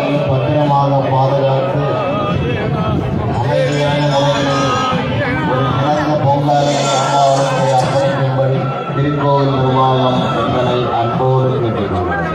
அனைவரையும் பத்திரமாக பாதுகாத்து அமைதியான முறையில் ஒரு சிறந்த பொங்கலை அம்மாவளத்தை அர்ப்பணிக்கும்படி திருக்கோவில் நிர்வாகம் எங்களை அன்போடு கேட்டுக்கொள்கிறது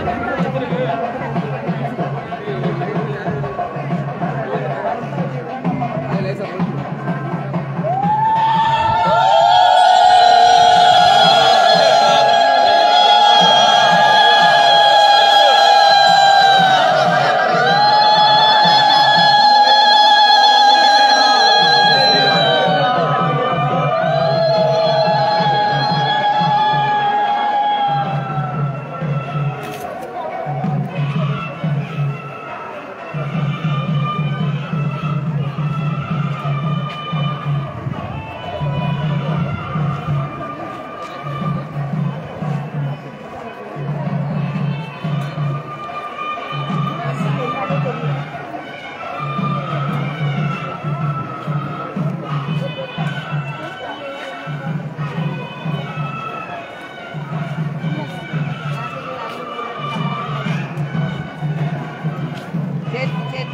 சரி சரி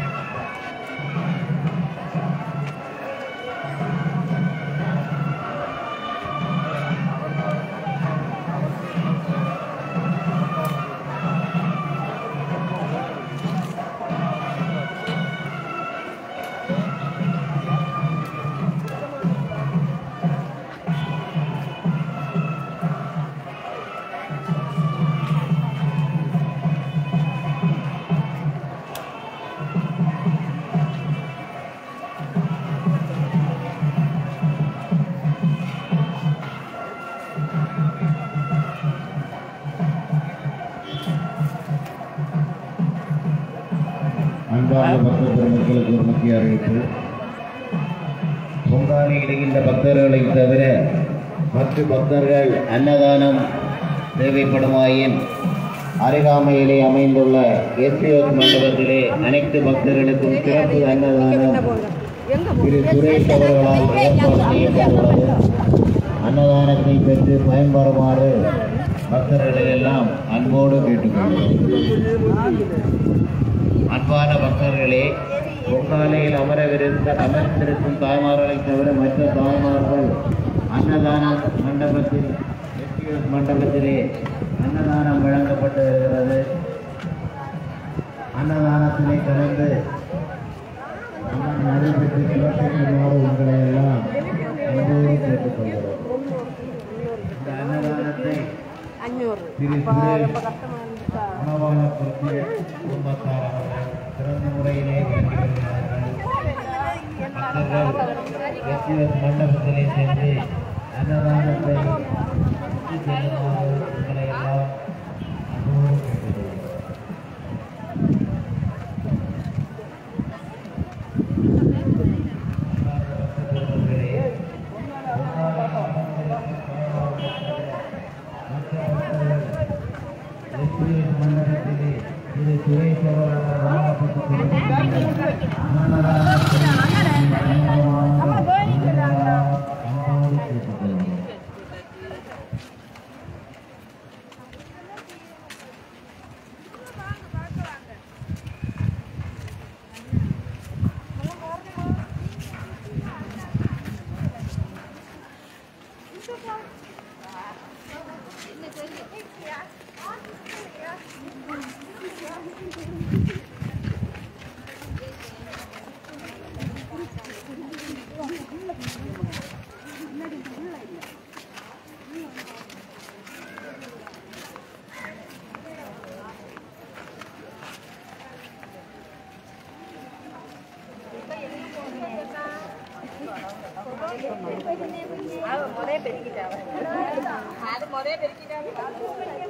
அன்பார்ந்த பக்த பெருமக்களுக்கு ஒரு முக்கிய அறிவிப்பு பொங்காலி இடுகின்ற பக்தர்களை தவிர மற்ற பக்தர்கள் அன்னதானம் தேவைப்படுமாயின் அருகாமையிலே அமைந்துள்ள எஸ்பிஎஸ் மண்டபத்திலே அனைத்து பக்தர்களுக்கும் சிறப்பு அன்னதானம் திரு சுரேஷ் அவர்களால் ஏற்பாடு செய்யப்பட்டுள்ளது அன்னதானத்தை பெற்று பயன்பெறுமாறு பக்தர்களை எல்லாம் அன்போடு கேட்டுக்கொள்கிறோம் அன்பான பக்தர்களே பொங்காலையில் அமரவிருந்த அமர்ந்திருக்கும் தாய்மார்களை தவிர மற்ற தாய்மார்கள் அன்னதான மண்டபத்தில் SPS மண்டபத்திலே அன்னதானம் வழங்கப்பட்டு வருகிறது அன்னதானத்திலே கலந்து அம்மன் நடைபெற்று சிறப்பிக்குமாறு உங்களை எல்லாம் அன்போடு கேட்டுக்கொள்கிறோம் இந்த அன்னதானத்தை அஞ்சூறு திரு அப்போ சுரேஷ் ரொம்ப கஷ்டமாக இருந்துச்சா உணவாக குறித்து குடும்பத்தார் அவர்கள் சிறந்த முறையிலே வழங்கியிருக்கிறார்கள். பக்தர்கள் எஸ்எஸ் மண்டபத்திலே சென்று அன்னதானத்தை சுற்றி செல்லுமாறு உங்களை எல்லாம் அன்போடு கேட்டுக்கொள்கிறோம். பக்தர்களே, எஸ்பிஎஸ் மண்டபத்திலே திரு சுரேஷ் அவர்கள் வழங்கப்பட்டு கொண்டிருக்கின்ற அன்னதானத்தை அன்போடு கேட்டுக்கொள்கிறோம். அது முறையே பெருக்கிட்டாங்க அது முறையே பெருக்கிட்டாங்க